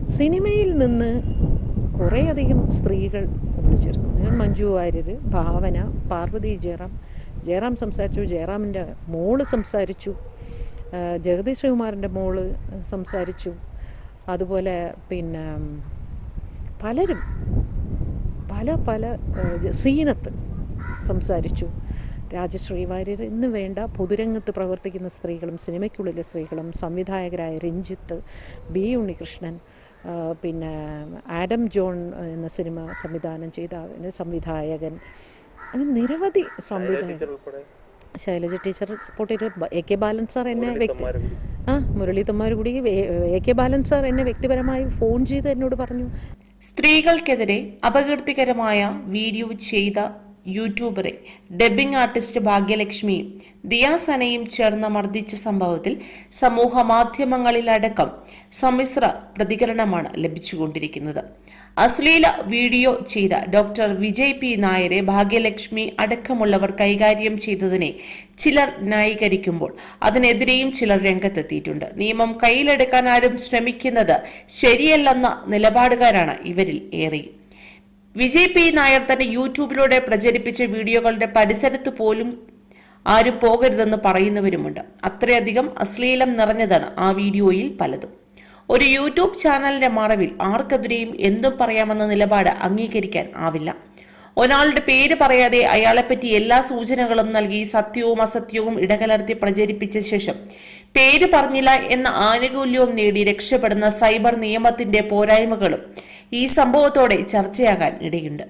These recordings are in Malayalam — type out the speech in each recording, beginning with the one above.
സിനിമയിൽ നിന്ന് കുറേയധികം സ്ത്രീകൾ വിളിച്ചിരുന്നു ഞാൻ മഞ്ജു വാര്യർ ഭാവന പാർവതി ജയറാം ജയറാം സംസാരിച്ചു ജയറാമിൻ്റെ മോള് സംസാരിച്ചു ആ, ജഗതി ശ്രീകുമാറിൻ്റെ മോള് സംസാരിച്ചു അതുപോലെ പിന്നെ പലരും പല പല ആ, ജ- സീനത്ത് സംസാരിച്ചു രാജശ്രീ വാര്യർ എന്ന് വേണ്ട പൊതുരംഗത്ത് പ്രവർത്തിക്കുന്ന സ്ത്രീകളും സിനിമയ്ക്കുള്ളിലെ സ്ത്രീകളും സംവിധായകരായ രഞ്ജിത്ത് ബി ഉണ്ണികൃഷ്ണൻ ആ, പിന്നെ ആഡം ജോൺ എന്ന സിനിമ സംവിധാനം ചെയ്ത അതിൻ്റെ സംവിധായകൻ അങ്ങനെ നിരവധി സംവിധായകർ ശൈലജ ടീച്ചർ സപ്പോർട്ട് ചെയ്ത് എ കെ ബാലൻ സാർ എന്നെ വ്യക്തി ആ മുരളീധന്മാർ കൂടി എ കെ ബാലൻ സാർ എന്നെ വ്യക്തിപരമായി ഫോൺ ചെയ്ത് എന്നോട് പറഞ്ഞു സ്ത്രീകൾക്കെതിരെ അപകീർത്തികരമായ വീഡിയോ ചെയ്ത യൂട്യൂബറെ ഡബ്ബിംഗ് ആർട്ടിസ്റ്റ് ഭാഗ്യലക്ഷ്മിയും ദിയാസനയും ചേർന്ന് മർദ്ദിച്ച സംഭവത്തിൽ സമൂഹ മാധ്യമങ്ങളിലടക്കം സമ്മിശ്ര പ്രതികരണമാണ് ലഭിച്ചുകൊണ്ടിരിക്കുന്നത് അശ്ലീല വീഡിയോ ചെയ്ത ഡോക്ടർ വിജയ് പി നായരെ ഭാഗ്യലക്ഷ്മി അടക്കമുള്ളവർ കൈകാര്യം ചെയ്തതിനെ ചിലർ ന്യായീകരിക്കുമ്പോൾ അതിനെതിരെയും ചിലർ രംഗത്തെത്തിയിട്ടുണ്ട് നിയമം കയ്യിലെടുക്കാൻ ആരും ശ്രമിക്കുന്നത് ശരിയല്ലെന്ന നിലപാടുകാരാണ് ഇവരിൽ ഏറെയും വിജയ് പി നായർ തന്റെ യൂട്യൂബിലൂടെ പ്രചരിപ്പിച്ച വീഡിയോകളുടെ പരിസരത്ത് പോലും ആരും പോകരുതെന്ന് പറയുന്നവരുമുണ്ട് അത്രയധികം അശ്ലീലം നിറഞ്ഞതാണ് ആ വീഡിയോയിൽ പലതും ഒരു യൂട്യൂബ് ചാനലിന്റെ മറവിൽ ആർക്കെതിരെയും എന്തും പറയാമെന്ന നിലപാട് അംഗീകരിക്കാൻ ആവില്ല ഒരാളുടെ പേര് പറയാതെ അയാളെപ്പറ്റി എല്ലാ സൂചനകളും നൽകി സത്യവും അസത്യവും ഇടകലർത്തി പ്രചരിപ്പിച്ച ശേഷം പേര് പറഞ്ഞില്ല എന്ന ആനുകൂല്യവും നേടി രക്ഷപ്പെടുന്ന സൈബർ നിയമത്തിന്റെ പോരായ്മകളും ഈ സംഭവത്തോടെ ചർച്ചയാകാൻ ഇടയുണ്ട്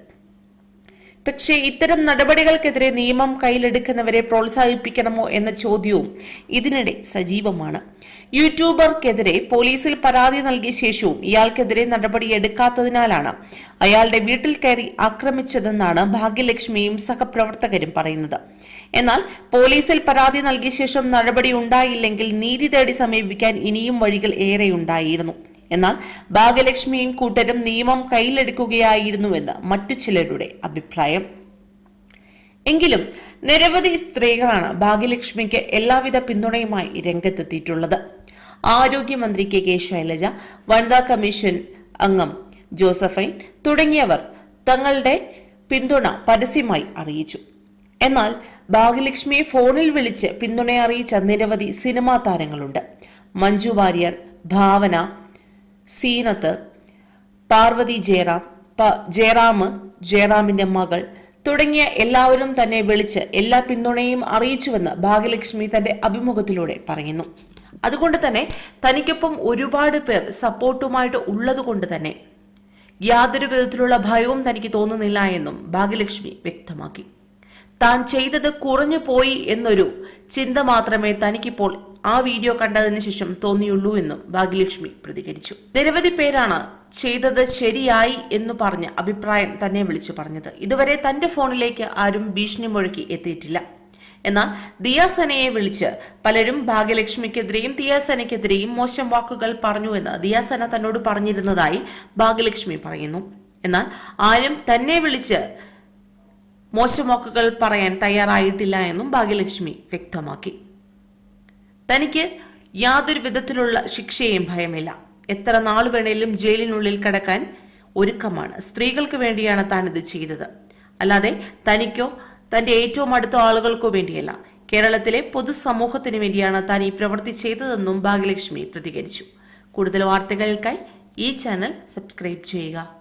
പക്ഷേ ഇത്തരം നടപടികൾക്കെതിരെ നിയമം കയ്യിലെടുക്കുന്നവരെ പ്രോത്സാഹിപ്പിക്കണമോ എന്ന ചോദ്യവും ഇതിനിടെ സജീവമാണ് യൂട്യൂബർക്കെതിരെ പോലീസിൽ പരാതി നൽകിയ ശേഷവും ഇയാൾക്കെതിരെ നടപടിയെടുക്കാത്തതിനാലാണ് അയാളുടെ വീട്ടിൽ കയറി ആക്രമിച്ചതെന്നാണ് ഭാഗ്യലക്ഷ്മിയും സഹപ്രവർത്തകരും പറയുന്നത് എന്നാൽ പോലീസിൽ പരാതി നൽകിയ ശേഷം നടപടി ഉണ്ടായില്ലെങ്കിൽ നീതി തേടി സമീപിക്കാൻ ഇനിയും വഴികൾ ഏറെയുണ്ടായിരുന്നു എന്നാൽ ഭാഗ്യലക്ഷ്മിയും കൂട്ടരും നിയമം കയ്യിലെടുക്കുകയായിരുന്നുവെന്ന് മറ്റു ചിലരുടെ അഭിപ്രായം എങ്കിലും നിരവധി സ്ത്രീകളാണ് ഭാഗ്യലക്ഷ്മിക്ക് എല്ലാവിധ പിന്തുണയുമായി രംഗത്തെത്തിയിട്ടുള്ളത് ആരോഗ്യമന്ത്രി കെ കെ ശൈലജ വനിതാ കമ്മീഷൻ അംഗം ജോസഫൈൻ തുടങ്ങിയവർ തങ്ങളുടെ പിന്തുണ പരസ്യമായി അറിയിച്ചു എന്നാൽ ഭാഗ്യലക്ഷ്മിയെ ഫോണിൽ വിളിച്ച് പിന്തുണ അറിയിച്ച നിരവധി സിനിമാ താരങ്ങളുണ്ട് മഞ്ജു വാര്യർ ഭാവന സീനത്ത് പാർവതി ജയറാം പ- ജയറാം ജയറാമിന്റെ മകൾ തുടങ്ങിയ എല്ലാവരും തന്നെ വിളിച്ച് എല്ലാ പിന്തുണയും അറിയിച്ചുവെന്ന് ഭാഗ്യലക്ഷ്മി തന്റെ അഭിമുഖത്തിലൂടെ പറയുന്നു അതുകൊണ്ട് തന്നെ തനിക്കൊപ്പം ഒരുപാട് പേർ സപ്പോർട്ടുമായിട്ട് ഉള്ളതുകൊണ്ട് തന്നെ യാതൊരു വിധത്തിലുള്ള ഭയവും തനിക്ക് തോന്നുന്നില്ല എന്നും ഭാഗ്യലക്ഷ്മി വ്യക്തമാക്കി താൻ ചെയ്തത് കുറഞ്ഞു പോയി എന്നൊരു ചിന്ത മാത്രമേ തനിക്കിപ്പോൾ ആ വീഡിയോ കണ്ടതിന് ശേഷം തോന്നിയുള്ളൂ എന്നും ഭാഗ്യലക്ഷ്മി പ്രതികരിച്ചു നിരവധി പേരാണ് ചെയ്തത് ശരിയായി എന്ന് പറഞ്ഞ അഭിപ്രായം തന്നെ വിളിച്ചു പറഞ്ഞത് ഇതുവരെ തന്റെ ഫോണിലേക്ക് ആരും ഭീഷണി മുഴക്കി എത്തിയിട്ടില്ല എന്നാൽ ദിയാസനയെ വിളിച്ച് പലരും ഭാഗ്യലക്ഷ്മിക്കെതിരെയും ദിയാസനയ്ക്കെതിരെയും മോശം വാക്കുകൾ പറഞ്ഞുവെന്ന് ദിയാസന തന്നോട് പറഞ്ഞിരുന്നതായി ഭാഗ്യലക്ഷ്മി പറയുന്നു എന്നാൽ ആരും തന്നെ വിളിച്ച് മോശം വാക്കുകൾ പറയാൻ തയ്യാറായിട്ടില്ല എന്നും ഭാഗ്യലക്ഷ്മി വ്യക്തമാക്കി തനിക്ക് യാതൊരു വിധത്തിലുള്ള ശിക്ഷയും ഭയമില്ല എത്ര നാൾ വേണേലും ജയിലിനുള്ളിൽ കിടക്കാൻ ഒരുക്കമാണ് സ്ത്രീകൾക്ക് വേണ്ടിയാണ് താൻ ഇത് ചെയ്തത് അല്ലാതെ തനിക്കോ തന്റെ ഏറ്റവും അടുത്ത ആളുകൾക്കോ വേണ്ടിയല്ല കേരളത്തിലെ പൊതുസമൂഹത്തിന് വേണ്ടിയാണ് താൻ ഈ പ്രവൃത്തി ചെയ്തതെന്നും ഭാഗ്യലക്ഷ്മി പ്രതികരിച്ചു കൂടുതൽ വാർത്തകൾക്കായി ഈ ചാനൽ സബ്സ്ക്രൈബ് ചെയ്യുക